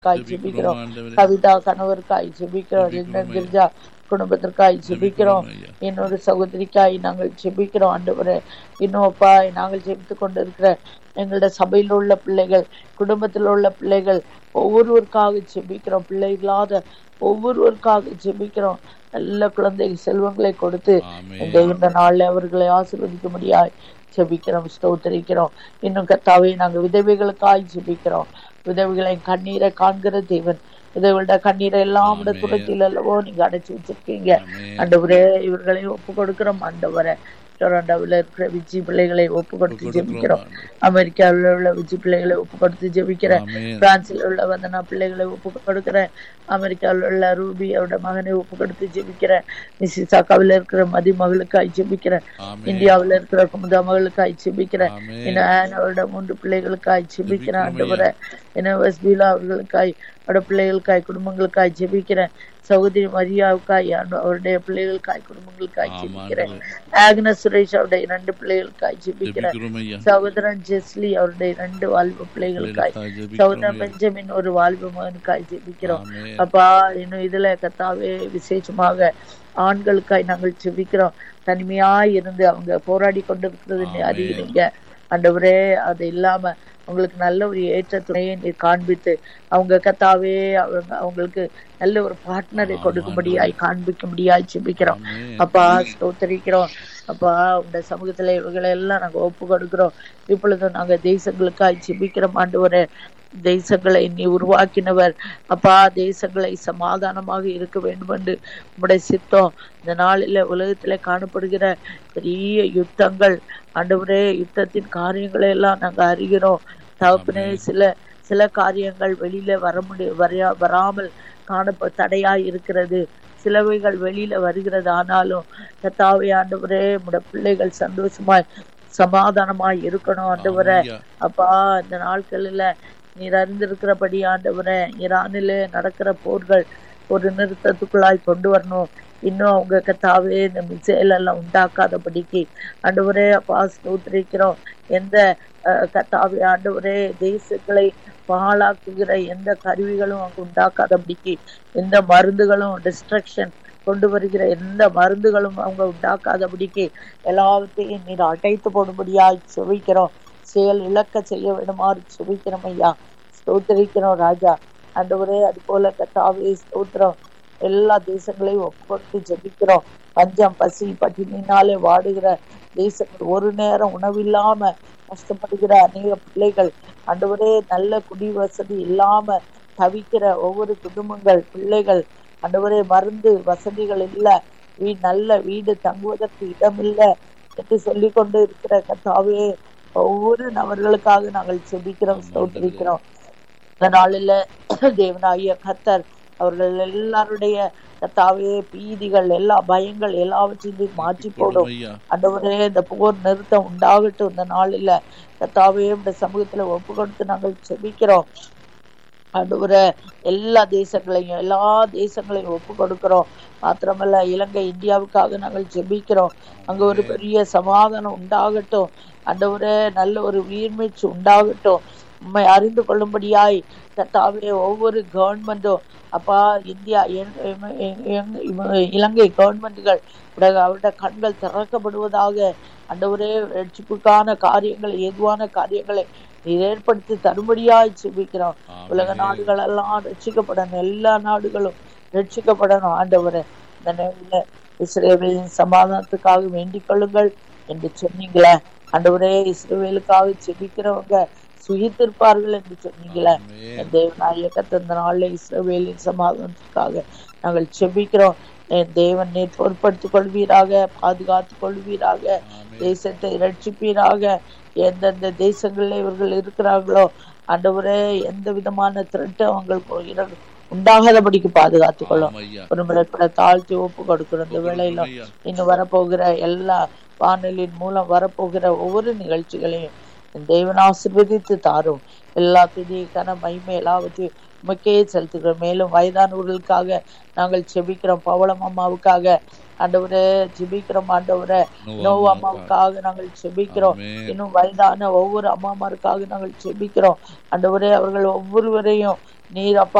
காய் ஜெபிக்கிறோம் ஆண்டவரே. கவிதா கணவருக்காய் ஜெபிக்கிறோம் ரெண்டு கிரிஜா குடும்பத்திற்காய் ஜெபிக்கிறோம் ஐயா. இன்னொரு சகோதரிக்காய் நாங்கள் ஜெபிக்கிறோம் ஆண்டவரே இன்னும் அப்பா நாங்கள் ஜெபித்து கொண்டிருக்கிற எங்களுடைய சபையில் உள்ள பிள்ளைகள் குடும்பத்தில் உள்ள பிள்ளைகள் ஒவ்வொருவருக்காக ஜெபிக்கிறோம் பிள்ளை இல்லாத ஒவ்வொருவருக்காக ஜெபிக்கிறோம் நல்ல குழந்தை செல்வங்களை கொடுத்து ஆமென். இந்த இந்த நாள்ல அவர்களை ஆசீர்வதிக்க முடியாது ஜெபிக்கிறோம் ஸ்தோத்தரிக்கிறோம் இன்னும் கத்தாவே நாங்க விதவைகளுக்காய் ஜெபிக்கிறோம் விதவைகளை கண்ணீரை காண்கிற தேவன் விதவைகளோட கண்ணீரை எல்லாம் விட ஆமென். துரத்தில் அல்லவோ நீங்க அடைச்சு வச்சிருக்கீங்க ஆமென். ஆண்டவரே இவர்களை ஒப்பு கொடுக்கிறோம் ஆண்டவரே டொரண்டோவில் இருக்கிற விஜி பிள்ளைகளை ஒப்பு கொடுத்து ஒப்பு ஜெபிக்கிறோம் கொடுக்கிறோம் அமெரிக்காவில் உள்ள விஜி பிள்ளைகளை ஒப்பு கொடுத்து ஜெபிக்கிறேன் ஆமென். பிரான்சில் உள்ள வந்தனா பிள்ளைகளை ஒப்பு கொடுக்கிறேன் அமெரிக்காவில் உள்ள ரூபி அவரோட மகனை ஒப்பு கொடுத்து ஜெபிக்கிறேன் மிசிசாக்காவில் இருக்கிற மதி மகளுக்காய் ஜெபிக்கிறேன் ஆமென். இந்தியாவில் இருக்கிற குமுதா மகளுக்காய் ஜெபிக்கிறேன் ஆமென். இன்னும் ஆனோட மூன்று பிள்ளைகளுக்காய் ஜெபிக்கிறேன் ஜெபிக்கிறோம் ஆண்டவரே இன்னும் வஸ்பீலா அவர்களுக்காய் அவரோட பிள்ளைகளுக்காய் குடும்பங்களுக்காய் ஜெபிக்கிறேன் சகோதரி மரியாவுக்காய் ஆண்டு- அவருடைய பிள்ளைகளுக்காய் குடும்பங்களுக்காய் ஆமா, ஜெபிக்கிறேன் ஆண்டவரே. ஆக்னஸ் சுரேஷ் அவருடைய இரண்டு பிள்ளைகளுக்காய் ஜெபிக்கிறேன் ஜெபிக்கிறோம் ஐயா. சகோதரன் ஜெஸ்லி அவருடைய இரண்டு வாழ்வு பிள்ளைகளுக்காய் பிள்ளைகளுக்காக ஜெபிக்கிறோம் சகோதரன் ஐயா. பெஞ்சமின் ஒரு வாழ்வு மகனுக்காய் ஜெபிக்கிறோம் ஆமென். அப்பா இன்னும் இதுல கத்தாவே விசேஷமாக ஆண்களுக்காய் நாங்கள் ஜெபிக்கிறோம் தனிமையாய் இருந்து அவங்க போராடி கொண்டிருக்கிறது நீ ஆமென். அறிகிறீங்க ஆண்டவரே அது இல்லாம அவங்களுக்கு நல்ல ஒரு ஏற்ற துணையை நீ காண்பித்து அவங்க கத்தாவே அவங்க அவங்களுக்கு நல்ல ஒரு பார்ட்னரை ஆமா, கொடுக்கும்படியாய் காண்பிக்கும்படியாய் ஜெபிக்கிறோம் ஆமென். அப்பா ஸ்தோத்தரிக்கிறோம் அப்பா உங்க சமூகத்துல இவங்களை எல்லாம் நாங்க ஒப்பு கொடுக்கிறோம் இப்பொழுது நாங்க தேசங்களுக்காய் ஜெபிக்கிறோம் ஆண்டவரே தேசங்களை நீ உருவாக்கினவர் அப்பா தேசங்களை சமாதானமாக இருக்க வேண்டும் என்று உம்முடைய சித்தம் இந்த நாளில உலகத்துல காணப்படுகிற பெரிய யுத்தங்கள் ஆண்டவரே யுத்தத்தின் காரியங்களை எல்லாம் நாங்க அறிகிறோம் தகப்பனே சில சில காரியங்கள் வெளியில வர முடிய வரையா வராமல் காணப்ப தடையா இருக்கிறது சிலவைகள் வெளியில வருகிறது ஆனாலும் கத்தாவே ஆண்டவரே உடைய பிள்ளைகள் சந்தோஷமாய் சமாதானமாய் இருக்கணும் ஆண்டவரே ஐயா. அப்பா இந்த நாட்களில் நீர் அறிந்திருக்கிறபடி ஆண்டவரே ஈரானிலே நடக்கிற போர்கள் ஒரு நிறுத்தத்துக்குள்ளாய் கொண்டு வரணும் இன்னும் அவங்க கத்தாவே இந்த மிசைல் எல்லாம் உண்டாக்காதபடிக்கு ஆண்டவரே அப்பா ஸ்தோத்திரிக்கிறோம் எந்த அஹ், கத்தாவே ஆண்டவரே தேசங்களை பாழாக்குகிற எந்த கருவிகளும் அங்கு உண்டாக்காதபடிக்கு எந்த மருந்துகளும் டிஸ்ட்ரக்ஷன் கொண்டு வருகிற எந்த மருந்துகளும் அவங்க உண்டாக்காதபடிக்கு எல்லாவற்றையும் நீர் அடைத்து போடும்படியாய் செவிக்கிறோம் செயல் இழக்க செய்ய வேண்டுமாறு செபிக்கிறோம் ஐயா ஸ்தோத்திரிக்கிறோம் ராஜா ஆண்டவரே அது போல கத்தாவே ஸ்தோத்திரம் எல்லா தேசங்களையும் ஒப்பு கொடுத்து ஜெபிக்கிறோம் பஞ்சம் பசி பட்டினினாலே வாடுகிற தேசங்கள் ஒரு நேரம் உணவில்லாம கஷ்டப்படுகிற அநேக பிள்ளைகள் ஆண்டவரே நல்ல குடி வசதி இல்லாம தவிக்கிற ஒவ்வொரு குடும்பங்கள் பிள்ளைகள் ஆண்டவரே மருந்து வசதிகள் இல்ல வீ நல்ல வீடு தங்குவதற்கு இடம் இல்ல என்று சொல்லிக் கொண்டு இருக்கிற கத்தாவே ஒவ்வொரு நபர்களுக்காக நாங்கள் செபிக்கிறோம் ஸ்தோத்திரிக்கிறோம் இந்த நாளில தேவனாகிய கத்தர் அவர்கள் எல்லாருடைய கத்தாவே பீதிகள் எல்லா பயங்கள் எல்லாவற்றையும் மாற்றி போடும் ஐயா. ஆண்டவரே இந்த போர் நிறுத்தம் உண்டாகட்டும் இந்த நாளில கத்தாவே இந்த சமூகத்துல ஒப்பு கொடுத்து நாங்கள் செபிக்கிறோம் ஆண்டவரே எல்லா தேசங்களையும் எல்லா தேசங்களையும் ஒப்பு கொடுக்கிறோம் மாத்திரமல்ல இலங்கை இந்தியாவுக்காக நாங்கள் ஜெபிக்கிறோம் அங்க ஒரு பெரிய சமாதானம் உண்டாகட்டும் ஆண்டவரே நல்ல ஒரு உயிர்மீச்சு உண்டாகட்டும் உண்மை அறிந்து கொள்ளும்படியாய் கத்தாவே ஒவ்வொரு கவர்மெண்ட்டும் அப்பா இந்தியா எங்- எம்- எங்- எங்- இவ- இலங்கை கவர்மெண்ட்டுகள் அவருடைய கண்கள் திறக்கப்படுவதாக ஆண்டவரே ரட்சிப்புக்கான காரியங்களை ஏதுவான காரியங்களை நீர் ஏற்படுத்தி தரும்படியாய் செபிக்கிறோம் உலக ஆமென். நாடுகள் எல்லாம் ரட்சிக்கப்படணும் எல்லா நாடுகளும் ரட்சிக்கப்படணும் ஆண்டவரே இந்த நேரில் இஸ்ரேலின் சமாதானத்துக்காக வேண்டிக் கொள்ளுங்கள் என்று சொன்னீங்களே ஆண்டவரே இஸ்ரேலுக்காக செபிக்கிறவங்க சுகித்திருப்பார்கள் என்று சொன்னீங்களே ஆமென். தேவனாய கத்தந்த நாள்ல இஸ்ரவேலின் சமாதானத்துக்காக நாங்கள் செபிக்கிறோம் என் தேவன் நீர் பொறுப்படுத்திக் கொள்வீராக பாதுகாத்துக் கொள்வீராக ஆமென். தேசத்தை ரட்சிப்பீராக எந்தெந்த தேசங்களில் இவர்கள் இருக்கிறார்களோ ஆண்டவரே எந்த விதமான திருட்டு அவங்களுக்கு இர- உண்டாகாதபடிக்கு பாதுகாத்துக் கொள்ளும் ஆம் ஐயா. ஒரு முறை கூட தாழ்த்தி ஒப்பு கொடுக்கிறோம் இந்த வேளையில ஐயா. இன்னும் வரப்போகிற எல்லா வானொலியின் மூலம் வரப்போகிற ஒவ்வொரு நிகழ்ச்சிகளையும் என் தேவன் ஆசீர்வதித்து தாரும் எல்லா துதி கன மகிமை எல்லாவற்றையும் உமக்கே செலுத்துகிறோம் மேலும் வயதானவர்களுக்காக நாங்கள் செபிக்கிறோம் பவளம் அம்மாவுக்காக ஆண்டவரே ஜெபிக்கிறோம் ஆண்டவரே நோவு அம்மாவுக்காக நாங்கள் செபிக்கிறோம் ஆமென். இன்னும் வயதான ஒவ்வொரு அம்மாமாருக்காக நாங்கள் செபிக்கிறோம் ஆண்டவரே அவர்கள் ஒவ்வொருவரையும் நீர் அப்பா